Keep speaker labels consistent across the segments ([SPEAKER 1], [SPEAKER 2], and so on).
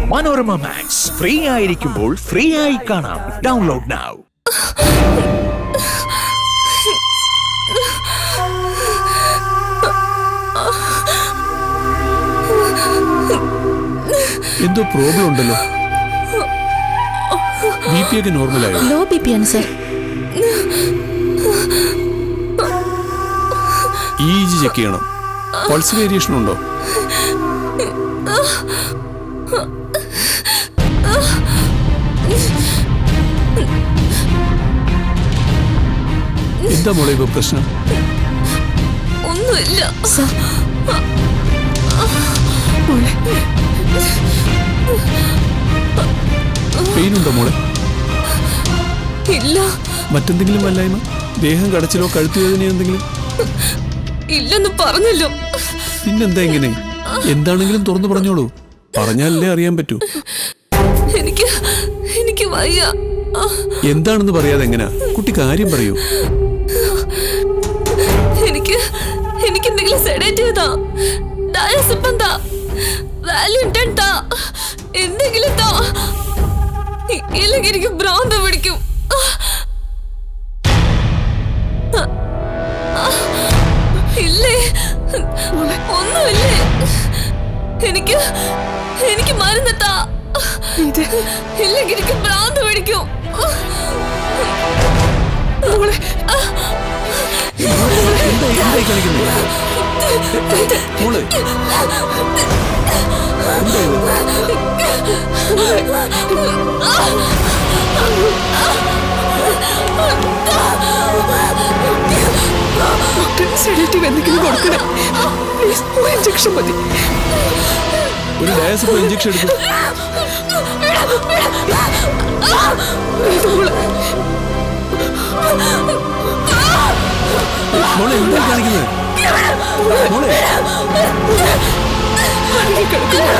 [SPEAKER 1] Manorama max free ആയിരിക്കുമ്പോൾ free ആയി കാണാം ഡൗൺലോഡ് നൗ
[SPEAKER 2] എന്തോ പ്രോബ്ലം ഉണ്ടല്ലോ ബി പി ഒക്കെ നോർമലായോ
[SPEAKER 3] ലോ ബി പി ആണ് സർ
[SPEAKER 2] ഇ ജി ചെക്ക് ചെയ്യണം പൾസ് വേരിയേഷൻ ഉണ്ടോ എന്താ മോളെ ഇപ്പൊ പ്രശ്നം
[SPEAKER 4] ഒന്നുമില്ല
[SPEAKER 3] സർ
[SPEAKER 2] പെയിൻ ഉണ്ടോ മോളെ
[SPEAKER 4] ഇല്ല
[SPEAKER 2] മറ്റെന്തെങ്കിലും വല്ലായ്മ ദേഹം കടച്ചിലോ കഴുത്തു വേദന എന്തെങ്കിലും
[SPEAKER 4] ഇല്ലെന്ന് പറഞ്ഞല്ലോ
[SPEAKER 2] പിന്നെന്താ ഇങ്ങനെ എന്താണെങ്കിലും തുറന്നു പറഞ്ഞോളൂ പറഞ്ഞാലല്ലേ അറിയാൻ പറ്റൂ
[SPEAKER 4] എനിക്ക് എനിക്ക് വയ്യ ആ,
[SPEAKER 2] എന്താണെന്ന് പറയാതെ എങ്ങനാ കുട്ടി കാര്യം പറയൂ
[SPEAKER 4] എനിക്ക് എനിക്ക് എന്തെങ്കിലും സെഡേറ്റീവ് താ ഡയസിപ്പം താ വാല്യൂട്ടൺ താ എന്തെങ്കിലും താ ഇ- ഇല്ലെങ്കിൽ എനിക്ക് ഭ്രാന്ത് പിടിക്കും ആ. ആ. ഇല്ലേ ഒന്നുമില്ലേ എനിക്ക് എനിക്ക് മരുന്ന് താ ഇല്ലെങ്കിൽ എനിക്ക് ഭ്രാന്ത് പിടിക്കും
[SPEAKER 2] എന്താ എന്തായി കളിക്കുന്നത് മോള് എന്താ ഇത്?
[SPEAKER 5] സെഡേറ്റീവ് എന്തെങ്കിലും കൊടുക്കണേ പ്ലീസ് ഒരു ഇഞ്ചക്ഷൻ മതി
[SPEAKER 2] ഒരു ഡയസിപ്പോ ഇഞ്ചക്ഷൻ എടുക്കും
[SPEAKER 5] ഇത് മോളെ
[SPEAKER 2] മോളെ എന്താ കാണിക്കുന്നത് മോളെ
[SPEAKER 5] അടങ്ങി കിടക്കുന്നു.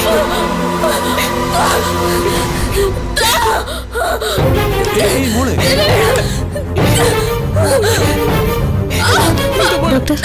[SPEAKER 2] ഏയ്, ഏയ്, മോളെ
[SPEAKER 3] ഡോക്ടർ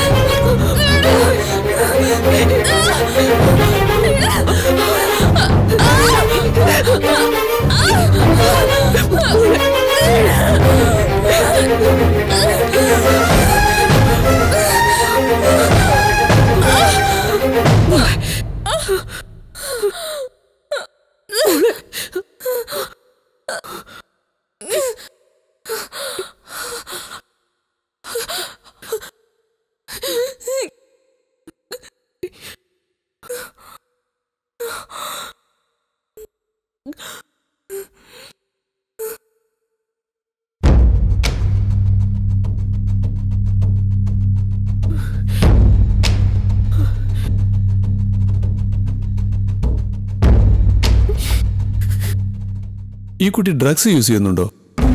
[SPEAKER 2] ഈ കുട്ടി ഡ്രഗ്സ് യൂസ് ചെയ്യുന്നുണ്ടോ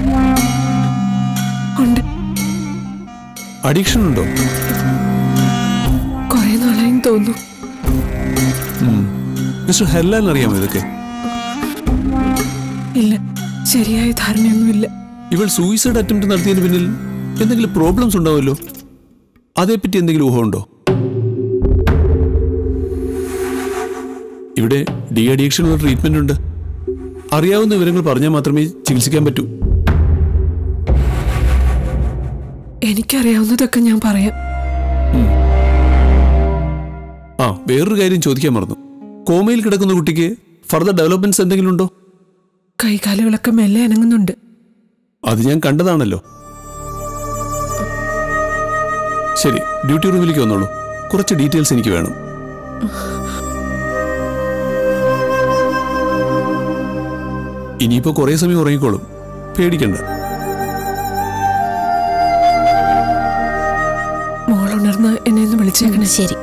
[SPEAKER 5] ഉണ്ട്
[SPEAKER 2] അഡിക്ഷൻ ഉണ്ടോ
[SPEAKER 5] കുറെ നാളായി തോന്നുന്നു
[SPEAKER 2] മിസ്റ്റർ ഹെല്ലാൻ അറിയാമോ ഇതൊക്കെ
[SPEAKER 5] ഇല്ല ശരിയായ ധാരണയൊന്നുമില്ല
[SPEAKER 2] ഇവൾ സൂയിസൈഡ് അറ്റംപ്റ്റ് നടത്തിയതിന് പിന്നിൽ എന്തെങ്കിലും പ്രോബ്ലംസ് ഉണ്ടാവുമല്ലോ അതേപ്പറ്റി എന്തെങ്കിലും ഊഹമുണ്ടോ ഇവിടെ ഡി അഡിക്ഷനുള്ള ട്രീറ്റ്മെന്റ് ഉണ്ട് അറിയാവുന്ന വിവരങ്ങൾ പറഞ്ഞാൽ മാത്രമേ ചികിത്സിക്കാൻ പറ്റൂ
[SPEAKER 5] എനിക്കറിയാവുന്നതൊക്കെ ഞാൻ പറയാം
[SPEAKER 2] ആ വേറൊരു കാര്യം ചോദിക്കാൻ മറന്നു കോമയിൽ കിടക്കുന്ന കുട്ടിക്ക് ഫർദർ ഡെവലപ്മെന്റ്സ് എന്തെങ്കിലും ഉണ്ടോ
[SPEAKER 5] കൈകാലുകളൊക്കെ മെല്ലെ അനങ്ങുന്നുണ്ട്
[SPEAKER 2] അത് ഞാൻ കണ്ടതാണല്ലോ ശരി ഡ്യൂട്ടി റൂമിലേക്ക് വന്നോളൂ കുറച്ച് ഡീറ്റെയിൽസ് എനിക്ക് വേണം ഇനിയിപ്പോ കുറെ സമയം ഉറങ്ങിക്കോളും പേടിക്കണ്ട
[SPEAKER 5] മോൾ ഉണർന്ന് എന്നെ ഒന്ന് വിളിച്ചേക്കണേ
[SPEAKER 3] ശരി